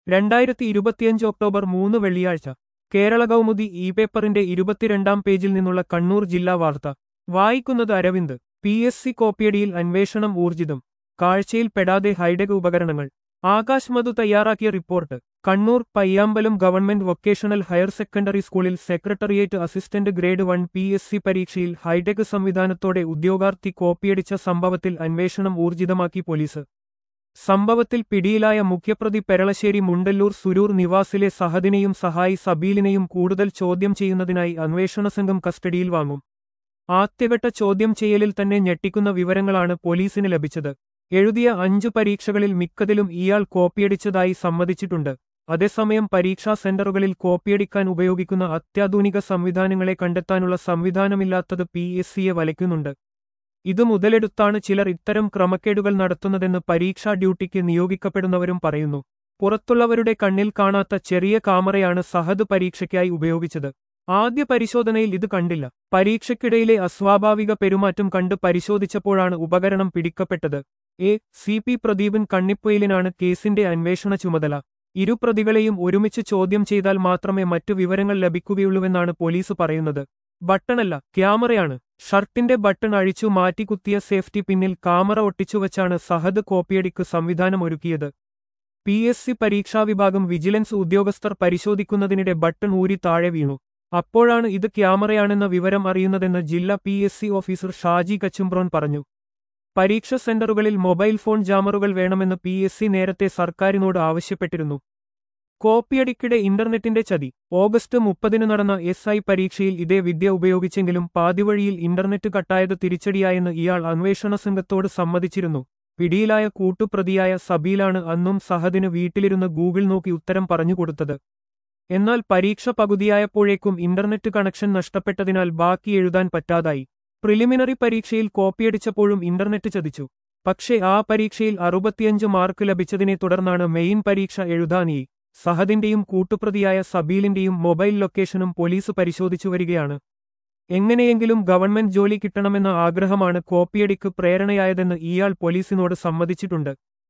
രണ്ടായിരത്തി ഇരുപത്തിയഞ്ച് ഒക്ടോബർ മൂന്ന് വെള്ളിയാഴ്ച കേരള കൗമുദി ഇ പേപ്പറിന്റെ ഇരുപത്തിരണ്ടാം പേജിൽ നിന്നുള്ള കണ്ണൂർ ജില്ലാ വാർത്ത വായിക്കുന്നത് അരവിന്ദ് പി എസ് സി കോപ്പിയടിയിൽ അന്വേഷണം ഊർജിതം കാഴ്ചയിൽ പെടാതെ ഹൈടെക് ഉപകരണങ്ങൾ ആകാശ് മധു തയ്യാറാക്കിയ report Kannur Payyambalam government vocational higher secondary സ്കൂളിൽ secretariat assistant grade one P S C പരീക്ഷയിൽ ഹൈടെക് സംവിധാനത്തോടെ ഉദ്യോഗാർത്ഥി കോപ്പിയടിച്ച സംഭവത്തിൽ അന്വേഷണം ഊർജിതമാക്കി പോലീസ് സംഭവത്തിൽ പിടിയിലായ മുഖ്യപ്രതി പെരളശ്ശേരി മുണ്ടല്ലൂർ സുരൂർ നിവാസിലെ സഹദിനെയും സഹായി സബീലിനെയും കൂടുതൽ ചോദ്യം ചെയ്യുന്നതിനായി അന്വേഷണ സംഘം കസ്റ്റഡിയിൽ വാങ്ങും ആദ്യഘട്ട ചോദ്യം ചെയ്യലിൽ തന്നെ ഞെട്ടിക്കുന്ന വിവരങ്ങളാണ് പോലീസിന് ലഭിച്ചത് എഴുതിയ അഞ്ചു പരീക്ഷകളിൽ മിക്കതിലും ഇയാൾ കോപ്പിയടിച്ചതായി സമ്മതിച്ചിട്ടുണ്ട് അതേസമയം പരീക്ഷാ സെന്ററുകളിൽ കോപ്പിയടിക്കാൻ ഉപയോഗിക്കുന്ന അത്യാധുനിക സംവിധാനങ്ങളെ കണ്ടെത്താനുള്ള സംവിധാനമില്ലാത്തത് പി എസ് സിയെ വലയ്ക്കുന്നുണ്ട് ഇത് മുതലെടുത്താണ് ചിലർ ഇത്തരം ക്രമക്കേടുകൾ നടത്തുന്നതെന്ന് പരീക്ഷാ ഡ്യൂട്ടിക്ക് നിയോഗിക്കപ്പെടുന്നവരും പറയുന്നു പുറത്തുള്ളവരുടെ കണ്ണിൽ കാണാത്ത ചെറിയ കാമറയാണ് സഹദ് പരീക്ഷയ്ക്കായി ഉപയോഗിച്ചത് ആദ്യ പരിശോധനയിൽ ഇത് കണ്ടില്ല പരീക്ഷയ്ക്കിടയിലെ അസ്വാഭാവിക പെരുമാറ്റം കണ്ട് പരിശോധിച്ചപ്പോഴാണ് ഉപകരണം പിടിക്കപ്പെട്ടത് എ സി പി പ്രദീപൻ കണ്ണിപ്പൊയിലിനാണ് കേസിന്റെ അന്വേഷണ ചുമതല ഇരു പ്രതികളെയും ഒരുമിച്ച് ചോദ്യം ചെയ്താൽ മാത്രമേ മറ്റു വിവരങ്ങൾ ലഭിക്കുകയുള്ളൂവെന്നാണ് പോലീസ് പറയുന്നത് ബട്ടണല്ല ക്യാമറയാണ് ഷർട്ടിന്റെ ബട്ടൺ അഴിച്ചു മാറ്റിക്കുത്തിയ സേഫ്റ്റി പിന്നിൽ കാമറ ഒട്ടിച്ചുവച്ചാണ് സഹദ് കോപ്പിയടിക്ക് സംവിധാനം ഒരുക്കിയത് പി എസ് സി പരീക്ഷാ വിഭാഗം വിജിലൻസ് ഉദ്യോഗസ്ഥർ പരിശോധിക്കുന്നതിനിടെ ബട്ടൺ ഊരി താഴെ വീണു അപ്പോഴാണ് ഇത് ക്യാമറയാണെന്ന വിവരം അറിയുന്നതെന്ന് ജില്ലാ P S C officer Shaji Kachumbron പറഞ്ഞു പരീക്ഷ സെന്ററുകളിൽ മൊബൈൽ ഫോൺ ജാമറുകൾ വേണമെന്ന് പി എസ് സി നേരത്തെ സർക്കാരിനോട് ആവശ്യപ്പെട്ടിരുന്നു കോപ്പിയടിക്കിടെ ഇന്റർനെറ്റിന്റെ ചതി ഓഗസ്റ്റ് മുപ്പതിന് നടന്ന എസ് ഐ പരീക്ഷയിൽ ഇതേ വിദ്യ ഉപയോഗിച്ചെങ്കിലും പാതിവഴിയിൽ ഇന്റർനെറ്റ് കട്ടായത് തിരിച്ചടിയായെന്ന് ഇയാൾ അന്വേഷണ സംഘത്തോട് സമ്മതിച്ചിരുന്നു പിടിയിലായ കൂട്ടുപ്രതിയായ സബീലാണ് അന്നും സഹദിന് വീട്ടിലിരുന്ന് ഗൂഗിൾ നോക്കി ഉത്തരം പറഞ്ഞുകൊടുത്തത് എന്നാൽ പരീക്ഷ പകുതിയായപ്പോഴേക്കും ഇന്റർനെറ്റ് കണക്ഷൻ നഷ്ടപ്പെട്ടതിനാൽ ബാക്കി എഴുതാൻ പറ്റാതായി പ്രിലിമിനറി പരീക്ഷയിൽ കോപ്പിയടിച്ചപ്പോഴും ഇന്റർനെറ്റ് ചതിച്ചു പക്ഷേ ആ പരീക്ഷയിൽ അറുപത്തിയഞ്ച് മാർക്ക് ലഭിച്ചതിനെ തുടർന്നാണ് മെയിൻ പരീക്ഷ എഴുതാനീ സഹദിന്റെയും കൂട്ടുപ്രതിയായ സബീലിന്റെയും മൊബൈൽ ലൊക്കേഷനും പോലീസ് പരിശോധിച്ചു വരികയാണ് എങ്ങനെയെങ്കിലും ഗവൺമെന്റ് ജോലി കിട്ടണമെന്ന ആഗ്രഹമാണ് കോപ്പിയടിക്ക് പ്രേരണയായതെന്ന് ഇയാൾ പോലീസിനോട് സമ്മതിച്ചിട്ടുണ്ട്